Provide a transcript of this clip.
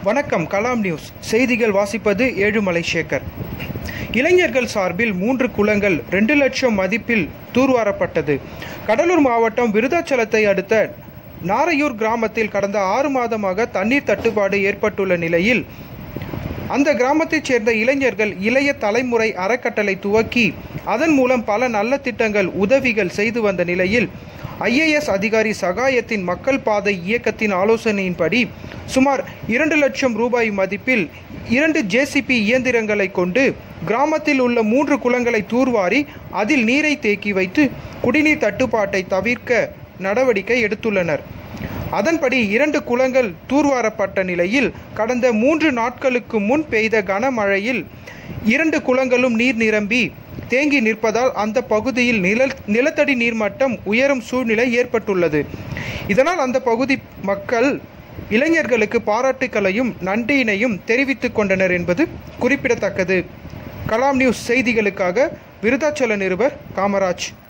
வணக்கம் கலாம் நியூஸ் செய்திகள் வாசிப்பது ஏழுமலை சேகர் இளைஞர்கள் சார்பில் மூன்று குளங்கள் ரெண்டு லட்சம் மதிப்பில் தூர்வாரப்பட்டது கடலூர் மாவட்டம் விருதாச்சலத்தை அடுத்த நாரையூர் கிராமத்தில் கடந்த ஆறு மாதமாக தண்ணீர் தட்டுப்பாடு ஏற்பட்டுள்ள நிலையில் அந்த கிராமத்தைச் சேர்ந்த இளைஞர்கள் இளைய தலைமுறை அறக்கட்டளை துவக்கி அதன் மூலம் பல நல்ல திட்டங்கள் உதவிகள் செய்து வந்த நிலையில் ஐஏஎஸ் அதிகாரி சகாயத்தின் மக்கள் பாதை இயக்கத்தின் ஆலோசனையின்படி சுமார் இரண்டு லட்சம் ரூபாய் மதிப்பில் இரண்டு ஜேசிபி இயந்திரங்களை கொண்டு கிராமத்தில் உள்ள மூன்று குளங்களை தூர்வாரி அதில் நீரை தேக்கி வைத்து குடிநீர் தட்டுப்பாட்டை தவிர்க்க நடவடிக்கை எடுத்துள்ளனர் அதன்படி இரண்டு குளங்கள் தூர்வாரப்பட்ட நிலையில் கடந்த மூன்று நாட்களுக்கு முன் பெய்த கனமழையில் இரண்டு குளங்களும் நீர் நிரம்பி தேங்கி நிற்பதால் அந்த பகுதியில் நில நிலத்தடி நீர்மட்டம் உயரும் சூழ்நிலை ஏற்பட்டுள்ளது இதனால் அந்த பகுதி மக்கள் இளைஞர்களுக்கு பாராட்டுக்களையும் நன்றியினையும் தெரிவித்துக் கொண்டனர் என்பது குறிப்பிடத்தக்கது கலாம் நியூஸ் செய்திகளுக்காக விருதாச்சல நிருபர் காமராஜ்